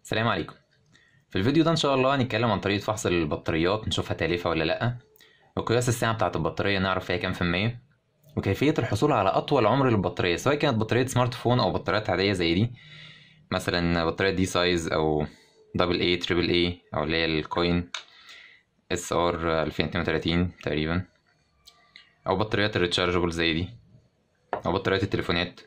السلام عليكم في الفيديو ده ان شاء الله هنتكلم عن طريقة فحص البطاريات نشوفها تالفة ولا لأ وقياس السعة بتاعة البطارية نعرف فيها كام في المية وكيفية الحصول على أطول عمر للبطارية سواء كانت بطارية سمارت فون أو بطاريات عادية زي دي مثلا بطارية دي سايز أو دبل اي تريبل اي أو اللي هي الكوين اس ار 2032 تقريبا أو بطاريات الريتشارجبل زي دي أو بطاريات التليفونات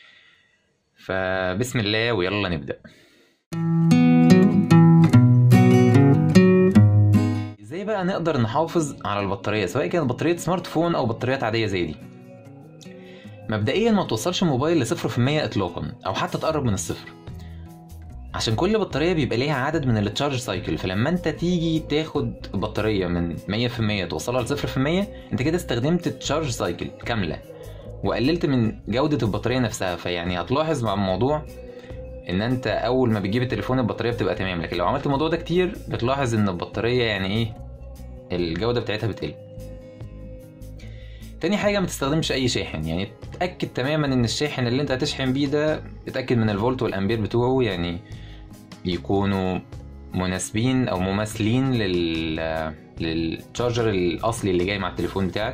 فبسم الله ويلا نبدأ ازاي بقى نقدر نحافظ على البطارية سواء كانت بطارية سمارت فون أو بطاريات عادية زي دي مبدئيا ما توصلش الموبايل لصفر في المية إطلاقا أو حتى تقرب من الصفر عشان كل بطارية بيبقى ليها عدد من التشارج سايكل فلما انت تيجي تاخد بطارية من مية في المية توصلها لصفر في المية انت كده استخدمت التشارج سايكل كاملة وقللت من جودة البطارية نفسها فيعني هتلاحظ مع الموضوع ان انت اول ما بتجيب التليفون البطارية بتبقى تمام لكن لو عملت الموضوع ده كتير بتلاحظ ان البطارية يعني ايه الجودة بتاعتها بتقل تاني حاجة ما تستخدمش أي شاحن يعني اتأكد تماما إن الشاحن اللي أنت هتشحن بيه ده اتأكد من الفولت والأمبير بتوعه يعني يكونوا مناسبين أو مماثلين لل للتشارجر الأصلي اللي جاي مع التليفون بتاعك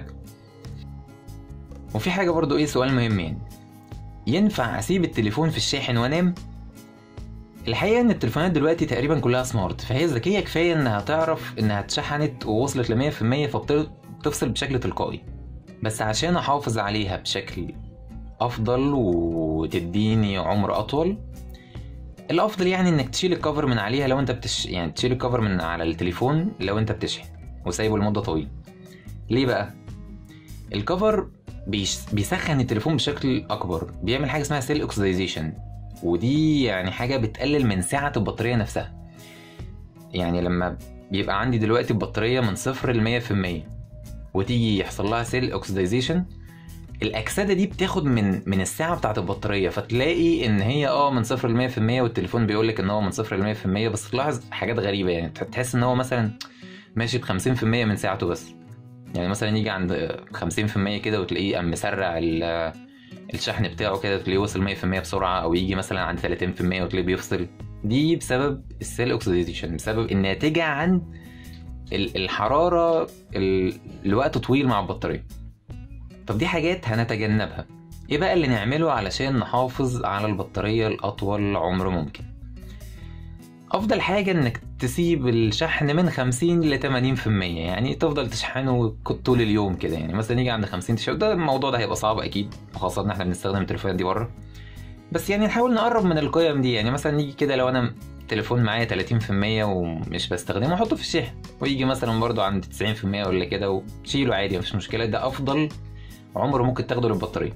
وفي حاجة برضو إيه سؤال مهم يعني ينفع أسيب التليفون في الشاحن وأنام؟ الحقيقة إن التليفونات دلوقتي تقريبا كلها سمارت فهي ذكية كفاية إنها تعرف إنها اتشحنت ووصلت لمية في المية فبتفصل بشكل تلقائي بس عشان أحافظ عليها بشكل أفضل وتديني عمر أطول الأفضل يعني إنك تشيل الكفر من عليها لو أنت بتش يعني تشيل الكفر من على التليفون لو أنت بتشحن وسايبه لمدة طويلة ليه بقى؟ الكفر بيش... بيسخن التليفون بشكل أكبر بيعمل حاجة اسمها سيل أوكسيدايزيشن ودي يعني حاجة بتقلل من سعة البطارية نفسها يعني لما بيبقى عندي دلوقتي البطارية من صفر لمية في المية وتيجي يحصل لها سيل اوكسيدايزيشن الاكسده دي بتاخد من من السعه بتاعه البطاريه فتلاقي ان هي اه من صفر ل 100% والتليفون بيقول لك ان هو من صفر ل 100% بس تلاحظ حاجات غريبه يعني تحس ان هو مثلا ماشي ب 50% من ساعته بس يعني مثلا يجي عند 50% كده وتلاقيه قام مسرع الشحن بتاعه كده تلاقيه وصل 100% بسرعه او يجي مثلا عند 30% وتلاقيه بيفصل دي بسبب السيل اوكسيديشن بسبب الناتجه عن الحرارة لوقت طويل مع البطارية طب دي حاجات هنتجنبها ايه بقى اللي نعمله علشان نحافظ على البطارية لأطول عمر ممكن أفضل حاجة إنك تسيب الشحن من 50 ل 80% يعني تفضل تشحنه طول اليوم كده يعني مثلا يجي عند 50 تشحن ده الموضوع ده هيبقى صعب أكيد خاصة إن إحنا بنستخدم التليفونات دي بره بس يعني نحاول نقرب من القيم دي يعني مثلا يجي كده لو أنا التليفون معايا 30% ومش بستخدمه احطه في الشاحن ويجي مثلا برضو عند 90% ولا كده وشيله عادي مفيش مشكله ده افضل عمر ممكن تاخده للبطاريه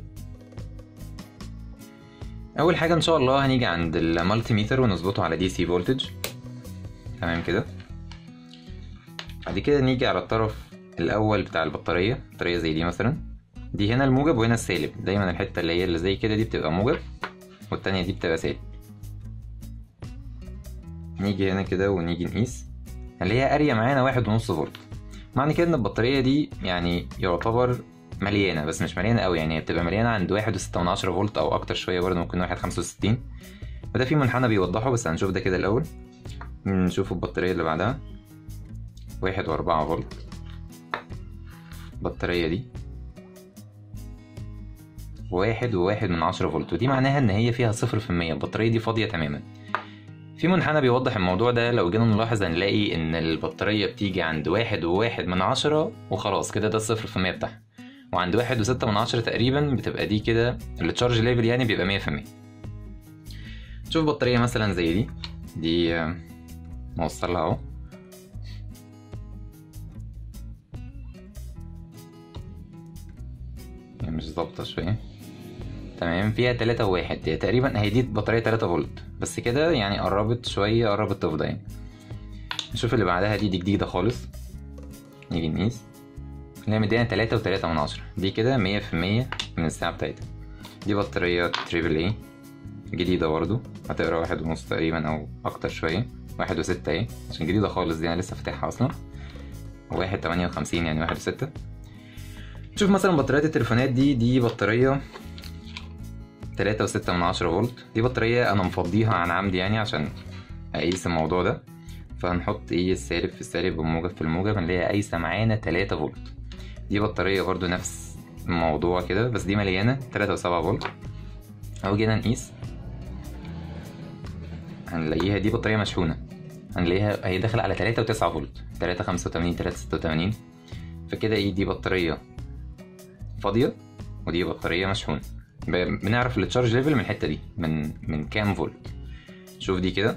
اول حاجه ان شاء الله هنيجي عند المالتي ميتر ونظبطه على دي سي فولتج تمام كده بعد كده نيجي على الطرف الاول بتاع البطاريه بطاريه زي دي مثلا دي هنا الموجب وهنا السالب دايما الحته اللي هي اللي زي كده دي بتبقى موجب والتانية دي بتبقى سالب نيجي هنا كده ونيجي نقيس اللي هي قارية معانا واحد ونص فولت معنى كده ان البطارية دي يعني يعتبر مليانة بس مش مليانة قوي يعني بتبقى مليانة عند واحد وستة من عشرة فولت او اكتر شوية برضه ممكن واحد خمسة وستين وده في منحنى بيوضحه بس هنشوف ده كده الاول نشوف البطارية اللي بعدها واحد واربعة فولت البطارية دي واحد وواحد من عشرة فولت ودي معناها ان هي فيها صفر في المية البطارية دي فاضية تماما في منحنى بيوضح الموضوع ده لو جينا نلاحظ هنلاقي ان البطارية بتيجي عند واحد وواحد من عشرة وخلاص كده ده الصفر في المية بتاعها وعند واحد وستة من عشرة تقريبا بتبقى دي كده التشارج ليفل يعني بيبقى مية في المية شوف بطارية مثلا زي دي دي موصلها اهو يعني مش ظابطة شوية تمام فيها تلاتة وواحد هي تقريبا هي دي بطارية تلاتة فولت بس كده يعني قربت شوية قربت تفضى يعني نشوف اللي بعدها دي دي جديدة خالص نيجي نقيس اللي هي مدينا تلاتة وتلاتة من عشرة دي كده مية في المية من الساعة بتاعتها دي بطارية تريبل اي جديدة برضو هتقرا واحد ونص تقريبا أو أكتر شوية واحد وستة اهي عشان جديدة خالص دي أنا لسه فاتحها أصلا واحد تمانية وخمسين يعني واحد وستة شوف مثلا بطاريات التليفونات دي دي بطارية تلاتة وستة من عشرة فولت دي بطارية أنا مفضيها عن عمدي يعني عشان اقيس الموضوع ده فهنحط ايه السالب في السالب والموجب في الموجب هنلاقيها قايسه معانا 3 فولت دي بطاريه برضو نفس الموضوع كده بس دي مليانه 3 و7 فولت اهو جينا نقيس هنلاقيها دي بطاريه مشحونه هنلاقيها هي داخله على 3 و9 فولت 3 85 3 86 فكده ايه دي بطاريه فاضيه ودي بطاريه مشحونه بنعرف التشارج ليفل من الحته دي من من كام فولت شوف دي كده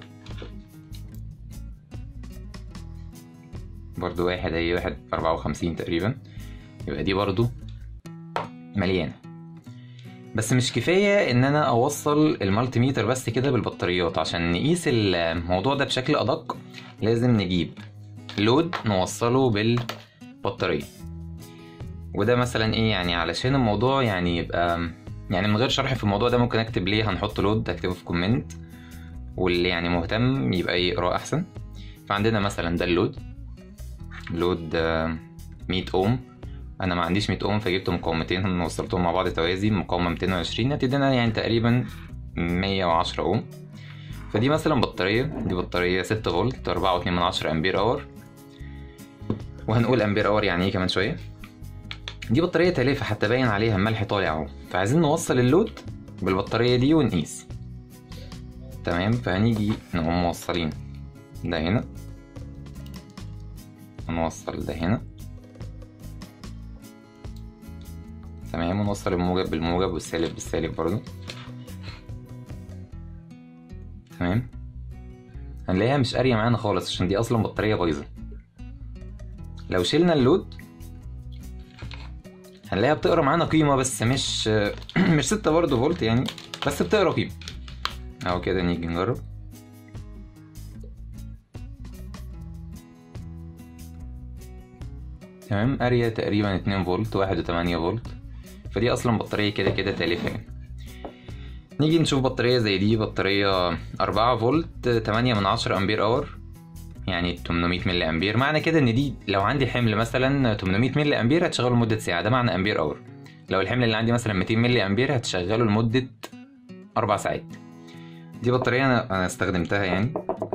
برضو واحد هي واحد أربعة وخمسين تقريبا يبقى دي برضو مليانة بس مش كفاية إن أنا أوصل المالتي ميتر بس كده بالبطاريات عشان نقيس الموضوع ده بشكل أدق لازم نجيب لود نوصله بالبطارية وده مثلا ايه يعني علشان الموضوع يعني يبقى يعني من غير شرح في الموضوع ده ممكن اكتب ليه هنحط لود اكتبه في كومنت واللي يعني مهتم يبقى يقراه احسن فعندنا مثلا ده اللود لود 100 اوم انا ما عنديش 100 اوم فجبت مقاومتين وصلتهم مع بعض توازي مقاومه 220 هتدينا يعني تقريبا 110 اوم فدي مثلا بطاريه دي بطاريه 6 فولت 4.2 من عشرة امبير اور وهنقول امبير اور يعني ايه كمان شويه دي بطاريه تالفه حتى باين عليها الملح طالع اهو فعايزين نوصل اللود بالبطاريه دي ونقيس تمام فهنيجي نقوم موصلين ده هنا ونوصل ده هنا تمام ونوصل الموجب بالموجب والسالب بالسالب برضو تمام هنلاقيها مش قارية معانا خالص عشان دي أصلا بطارية بايظة لو شلنا اللود هنلاقيها بتقرا معانا قيمة بس مش مش ستة برضه فولت يعني بس بتقرا قيمة اهو كده نيجي نجرب تمام قارية تقريبا اتنين فولت واحد وتمانية فولت فدي اصلا بطارية كده كده تالفة يعني نيجي نشوف بطارية زي دي بطارية أربعة فولت تمانية من عشرة أمبير أور يعني 800 ملي أمبير معنى كده إن دي لو عندي حمل مثلا 800 ملي أمبير هتشغله لمدة ساعة ده معنى أمبير أور لو الحمل اللي عندي مثلا 200 ملي أمبير هتشغله لمدة أربع ساعات دي بطارية أنا أنا استخدمتها يعني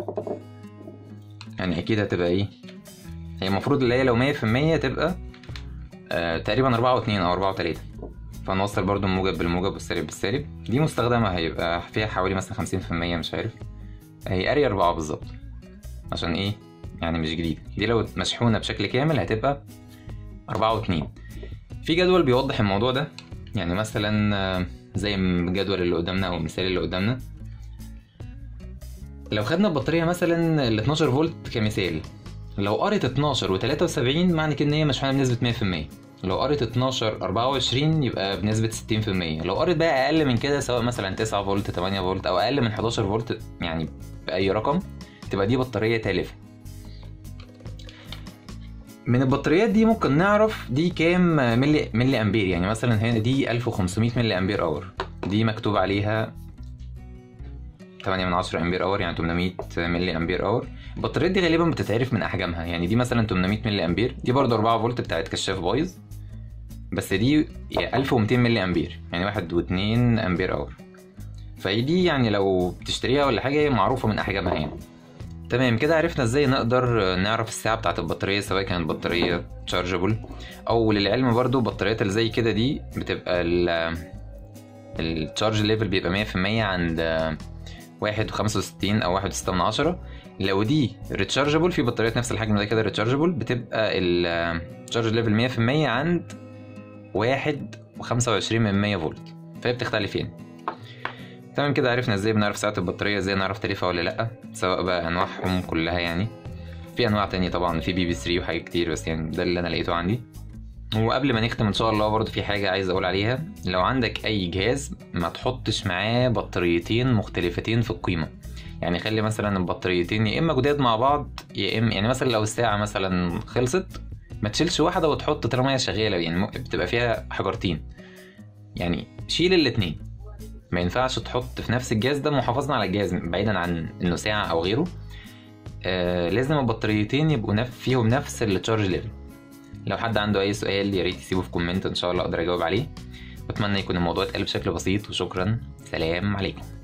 يعني أكيد هتبقى إيه هي المفروض اللي هي لو مية في المية تبقى آه تقريبا أربعة واتنين أو أربعة وتلاتة فنوصل برضو الموجب بالموجب والسالب بالسالب دي مستخدمة هيبقى فيها حوالي مثلا خمسين في المية مش عارف هي قارية أربعة بالظبط عشان إيه يعني مش جديد دي لو مشحونة بشكل كامل هتبقى أربعة واتنين في جدول بيوضح الموضوع ده يعني مثلا آه، زي الجدول اللي قدامنا أو المثال اللي قدامنا لو خدنا البطارية مثلا ال 12 فولت كمثال لو قرت 12 و73 معنى كده ان هي مشحونة بنسبة 100% لو قرت 12 24 يبقى بنسبة 60% لو قرت بقى اقل من كده سواء مثلا 9 فولت 8 فولت او اقل من 11 فولت يعني باي رقم تبقى دي بطارية تالفة من البطاريات دي ممكن نعرف دي كام ملي ملي امبير يعني مثلا هنا دي 1500 ملي امبير اور دي مكتوب عليها 8 من 10 امبير اور يعني 800 ملي امبير اور البطاريات دي غالبا بتتعرف من احجامها يعني دي مثلا 800 ملي امبير دي برضه 4 فولت بتاعت كشاف بايظ بس دي 1200 ملي امبير يعني واحد واتنين امبير اور فدي يعني لو بتشتريها ولا حاجه هي معروفه من احجامها يعني تمام كده عرفنا ازاي نقدر نعرف الساعة بتاعت البطارية سواء كانت بطارية تشارجبل او للعلم برضو البطاريات اللي زي كده دي بتبقى ال التشارج ليفل بيبقى مية في المية عند واحد وخمسة وستين او واحد وستة من عشرة لو دي ريتشارجبل في بطاريات نفس الحجم ده كده ريتشارجبل بتبقى التشارج ليفل مية في المية عند واحد وخمسة وعشرين من مية فولت فهي بتختلف يعني تمام كده عرفنا ازاي بنعرف ساعة البطارية ازاي نعرف تاريخها ولا لأ سواء بقى أنواعهم كلها يعني في أنواع تانية طبعا في بي بي 3 وحاجات كتير بس يعني ده اللي أنا لقيته عندي وقبل ما نختم ان شاء الله برضه في حاجة عايز اقول عليها لو عندك اي جهاز ما تحطش معاه بطاريتين مختلفتين في القيمة يعني خلي مثلا البطاريتين يا اما جداد مع بعض يا اما يعني مثلا لو الساعة مثلا خلصت ما تشيلش واحدة وتحط طالما هي شغالة يعني بتبقى فيها حجرتين يعني شيل الاتنين ما ينفعش تحط في نفس الجهاز ده محافظة على الجهاز بعيدا عن انه ساعة او غيره آه لازم البطاريتين يبقوا نف فيهم نفس التشارج ليفل لو حد عنده اي سؤال يا ريت يسيبه في كومنت ان شاء الله اقدر اجاوب عليه بتمنى يكون الموضوع اتقال بشكل بسيط وشكرا سلام عليكم